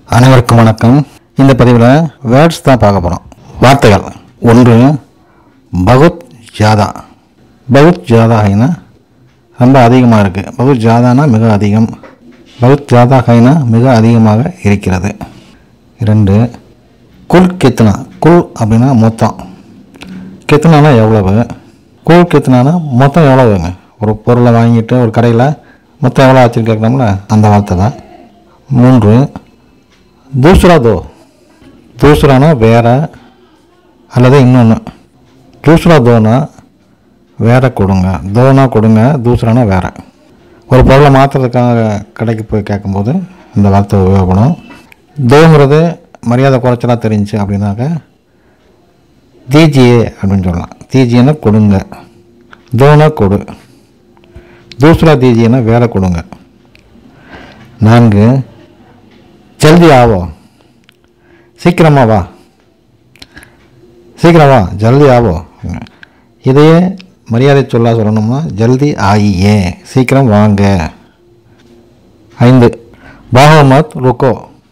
அனைவருக்கும் வணக்கம் இந்த பதிவில் வேர்ட்ஸ் தான் பார்க்க போகிறோம் வார்த்தைகள் ஒன்று பகுத் ஜாதா பகுத் ஜாதா ஹைனா ரொம்ப அதிகமாக இருக்குது பகுத் ஜாதானா மிக அதிகம் பகுத் ஜாதா ஹைனா மிக அதிகமாக இருக்கிறது இரண்டு குல் கித்னா குல் அப்படின்னா மொத்தம் கித்னானா எவ்வளவு குல் கித்னானா மொத்தம் எவ்வளவுங்க ஒரு பொருளை வாங்கிட்டு ஒரு கடையில் மொத்தம் எவ்வளோ ஆச்சுன்னு கேட்குறோம்ல அந்த வார்த்தை தான் மூன்று தூசரா தோ தூசரானா வேற அல்லது இன்னொன்று தூசரா தோனா வேற கொடுங்க தோனா கொடுங்க தூசரானா வேற ஒரு பொருளை மாற்றுறதுக்காக கடைக்கு போய் கேட்கும்போது இந்த வார்த்தை உபயோகப்படும் தோங்கிறது மரியாதை குறைச்சலாக தெரிஞ்சு அப்படின்னாக்க தீஜியே அப்படின்னு சொல்லலாம் தீஜியன்னா கொடுங்க தோனா கொடு தூசரா தீஜியன்னா வேற கொடுங்க நான்கு ஜல்தி ஆவோ சீக்கிரமா வா சீக்கிரம் வா ஜல்தி ஆவோ இதையே மரியாதை சொல்லா சொல்லணும்னா ஜல்தி ஆயியே சீக்கிரம் வாங்க ஐந்து பாகவமத் ருக்கோ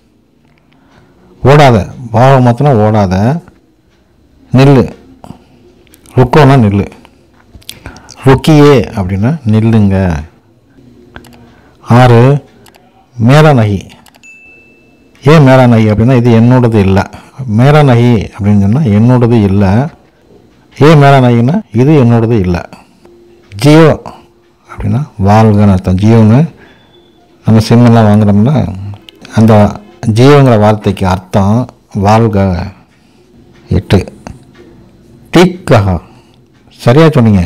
ஓடாத பாகவமத்னா ஓடாத நில்லு ருக்கோனா நில்லு ருக்கியே அப்படின்னா நில்லுங்க ஆறு மேரா நகி ஏன் மேரா நகி அப்படின்னா இது என்னோடது இல்லை மேரா நகி அப்படின்னு சொன்னால் என்னோடது இல்லை ஏன் மேரா நகின்னா இது என்னோடது இல்லை ஜியோ அப்படின்னா வாழ்கன்னு அர்த்தம் ஜியோன்னு நம்ம சிம்மெல்லாம் வாங்குறோம்ல அந்த ஜியோங்கிற வார்த்தைக்கு அர்த்தம் வாழ்க எட்டு டீக்கஹா சரியாக சொன்னீங்க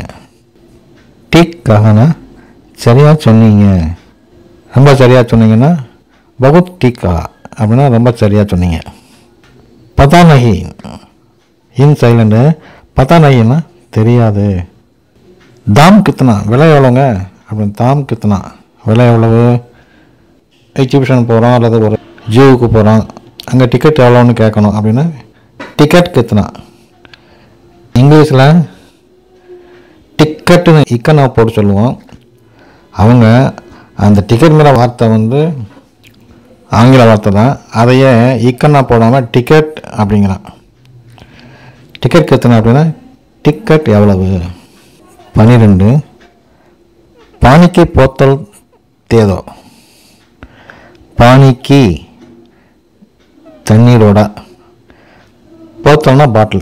டீக்கஹனா சரியாக சொன்னீங்க ரொம்ப சரியாக சொன்னீங்கன்னா பகுத் டீக்கா அப்படின்னா ரொம்ப சரியாக சொன்னீங்க பதா நகி இன் சைலண்டு பதா நகின்னா தெரியாது தாம் கித்தனா விலை எவ்வளோங்க அப்படின்னு தாம் கித்தனா விலை எவ்வளவு எக்ஸிபிஷன் போகிறோம் அல்லது ஒரு ஜூவுக்கு போகிறோம் அங்கே டிக்கெட் எவ்வளோன்னு கேட்கணும் அப்படின்னா டிக்கெட் கித்தனா இங்கிலீஷில் டிக்கெட்டுன்னு இக்கனை போட்டு சொல்லுவோம் அவங்க அந்த டிக்கெட் மேலே வார்த்தை வந்து ஆங்கில வார்த்தை தான் அதையே இக்கன்னா போடாமல் டிக்கெட் அப்படிங்கிறான் டிக்கெட் கத்துன அப்படின்னா டிக்கெட் எவ்வளவு பன்னிரெண்டு பானிக்கு போத்தல் தேதோ பானிக்கு தண்ணீரோட போத்தல்னா பாட்டில்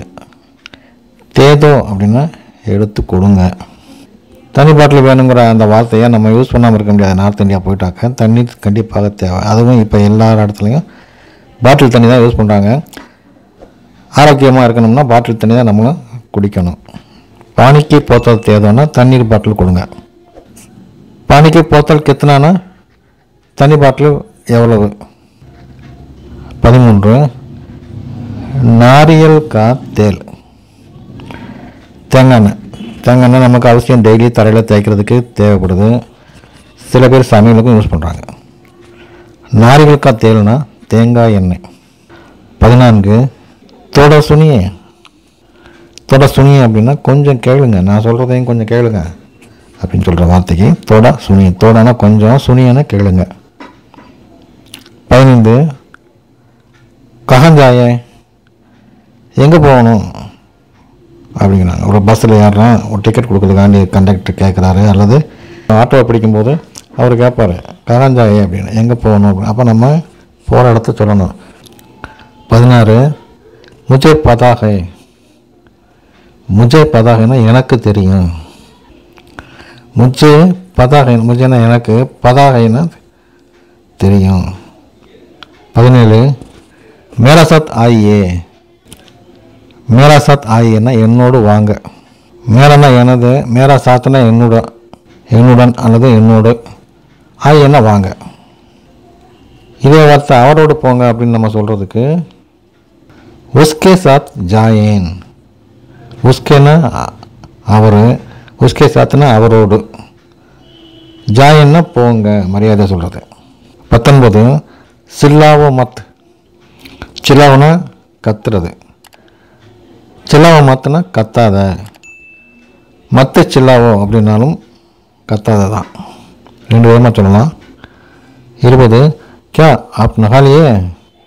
தேதோ அப்படின்னா எடுத்து கொடுங்க தண்ணி பாட்டில் வேணுங்கிற அந்த வார்த்தையை நம்ம யூஸ் பண்ணாமல் இருக்க முடியாது நார்த் இந்தியா போயிட்டாக்க தண்ணி கண்டிப்பாக தேவை அதுவும் இப்போ எல்லா இடத்துலையும் பாட்டில் தண்ணி தான் யூஸ் பண்ணுறாங்க ஆரோக்கியமாக இருக்கணும்னா பாட்டில் தண்ணி தான் நம்மளும் குடிக்கணும் பானிக்கு போத்தல் தேதோன்னா தண்ணீர் பாட்டில் கொடுங்க பானிக்கு போத்தல் கெத்துனானா தண்ணி பாட்டில் எவ்வளவு பதிமூன்று நாரியல் கா தேல் தேங்காய் எண்ணெய் தேங்காய் எண்ணெய் நமக்கு அவசியம் டெய்லி தரையில் தேய்க்கிறதுக்கு தேவைப்படுது சில பேர் சமையலுக்கும் யூஸ் பண்ணுறாங்க நாரிகளுக்கா தேல்னா தேங்காய் எண்ணெய் பதினான்கு தொட சுனியே தொட சுனியே அப்படின்னா கொஞ்சம் கேளுங்க நான் சொல்கிறதையும் கொஞ்சம் கேளுங்க அப்படின்னு சொல்கிற வார்த்தைக்கு தொட சுனி தோடனா கொஞ்சம் சுனியனா கேளுங்க பதினைந்து ககஞ்சாயே எங்கே போகணும் அப்படிங்கிறாங்க ஒரு பஸ்ஸில் ஏறுறோம் ஒரு டிக்கெட் கொடுக்குறதுக்காண்டி கண்டக்டர் கேட்குறாரு அல்லது ஆட்டோவை பிடிக்கும்போது அவர் கேட்பார் ககஞ்சாயே அப்படின்னு எங்கே போகணும் அப்படின்னு அப்போ நம்ம போகிற இடத்த சொல்லணும் பதினாறு முஜே பதாகை முஜே பதாகைனா எனக்கு தெரியும் முஜே பதாகை முஜேனா எனக்கு பதாகைனா தெரியும் பதினேழு மேரா சாத் ஆயியே மேரா சாத் ஆயியன்னா என்னோடு வாங்க மேரனா எனது மேரா சாத்துனா என்னோட என்னுடன் அல்லது என்னோடு ஆயியன்னா வாங்க இதே வார்த்தை அவரோடு போங்க அப்படின்னு நம்ம சொல்கிறதுக்கு உஸ்கே சாத் ஜாயேன் உஸ்கேனா அவர் உஸ்கே சாத்னா அவரோடு ஜாயன்னா போங்க மரியாதை சொல்கிறது பத்தொன்பது சில்லாவோ மத் சில்லாவோனா கத்துறது சில்லாவோ மத்துனா கத்தாத மத்த சில்லாவோ அப்படின்னாலும் கத்தாத தான் ரெண்டு விதமாக சொல்லலாம் இருபது क्या आप नहा लिए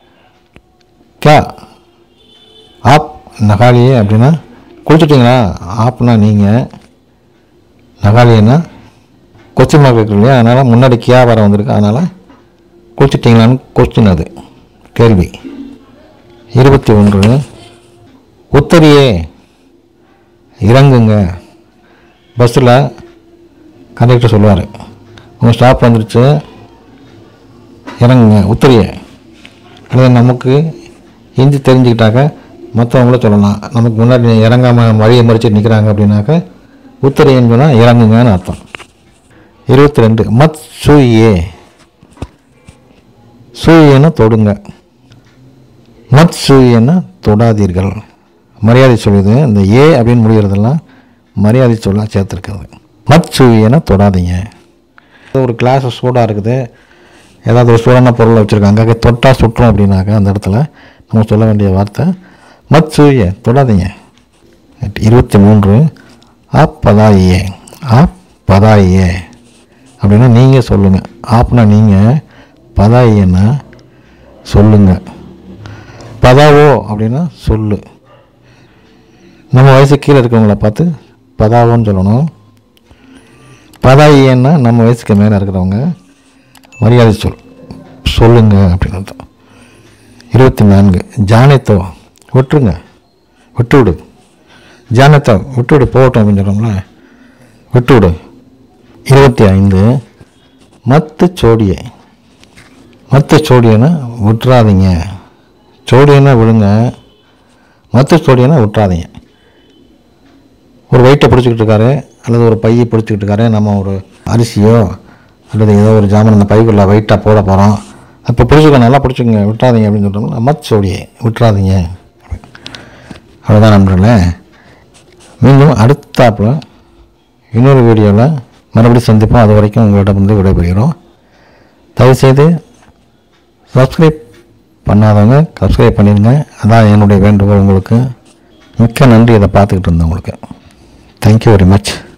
கே ஆப் நகாலியே அப்படின்னா குளிச்சுட்டிங்களா ஆப்னா நீங்கள் நகாலியன்னா கொஸ்டின் மார்க் இருக்கு இல்லையா அதனால் முன்னாடி கியா வர வந்திருக்கு அதனால் குளிச்சுட்டிங்களான்னு கொஸ்டின் அது கேள்வி இருபத்தி ஒன்று உத்தரியே இறங்குங்க பஸ்ஸில் கண்டக்டர் சொல்லுவார் உங்கள் ஸ்டாப் வந்துருச்சு இறங்குங்க உத்தரியே அல்லது நமக்கு ஹிந்தி தெரிஞ்சுக்கிட்டாக்க மற்றவங்கள சொல்லலாம் நமக்கு முன்னாடி இறங்காமல் வழியை மறிச்சு நிற்கிறாங்க அப்படின்னாக்க உத்தரியன்னு சொன்னால் இறங்குங்கன்னு அர்த்தம் இருபத்தி ரெண்டு மத் சூயே சூயேன்னா தொடுங்க மத் சூயேன்னா தொடாதீர்கள் மரியாதை சொல்லுது இந்த ஏ அப்படின்னு முடிகிறதெல்லாம் மரியாதை சொல்ல சேர்த்துருக்குது மத் சூயேன்னா தொடாதீங்க ஒரு கிளாஸ் சூடாக இருக்குது ஏதாவது ஒரு சூடான பொருளை வச்சுருக்காங்க அங்கே தொட்டா சுட்டுரும் அப்படின்னாக்க அந்த இடத்துல நம்ம சொல்ல வேண்டிய வார்த்தை மத் சூய தொடாதீங்க இருபத்தி மூன்று ஆப் பதாயே ஆப் பதாயே அப்படின்னா நீங்கள் சொல்லுங்கள் ஆப்னா நீங்கள் பதாயின்னா சொல்லுங்கள் பதாவோ அப்படின்னா சொல்லு நம்ம வயசு கீழே இருக்கவங்கள பார்த்து பதாவோன்னு சொல்லணும் பதாயின்னா நம்ம வயசுக்கு மேலே இருக்கிறவங்க மரியாதை சொல் சொல்லுங்க அப்படின்னு அர்த்தம் இருபத்தி நான்கு ஜானத்தோ விட்டுருங்க விட்டு விடு ஜானத்தோ விட்டு விடு போகட்டும் அப்படின்னு சொல்கிறோம்ல விட்டு விடு இருபத்தி ஐந்து மத்து சோடியை மத்து சோடியனை விட்டுறாதீங்க சோடியனை விடுங்க மத்து சோடியனை விட்டுறாதீங்க ஒரு வெயிட்டை பிடிச்சிக்கிட்டு இருக்காரு அல்லது ஒரு பையை பிடிச்சிக்கிட்டு இருக்காரு நம்ம ஒரு அரிசியோ அல்லது ஏதோ ஒரு ஜாமான் அந்த பைக்குள்ளே வெயிட்டாக போட போகிறோம் அப்போ பிடிச்சிக்க நல்லா பிடிச்சிக்கங்க விட்டுறாதீங்க அப்படின்னு சொல்கிறோம்ல மத் சோடியை விட்டுறாதீங்க அவ்வளோதான் நண்பர்களே மீண்டும் அடுத்தாப்பில் இன்னொரு வீடியோவில் மறுபடியும் சந்திப்போம் அது வரைக்கும் உங்களிடம் வந்து விடைபெறுகிறோம் தயவுசெய்து சப்ஸ்கிரைப் பண்ணாதவங்க சப்ஸ்கிரைப் பண்ணிடுங்க அதான் என்னுடைய வேண்டுகோள் உங்களுக்கு மிக்க நன்றி இதை பார்த்துக்கிட்டு இருந்தவங்களுக்கு தேங்க்யூ வெரி மச்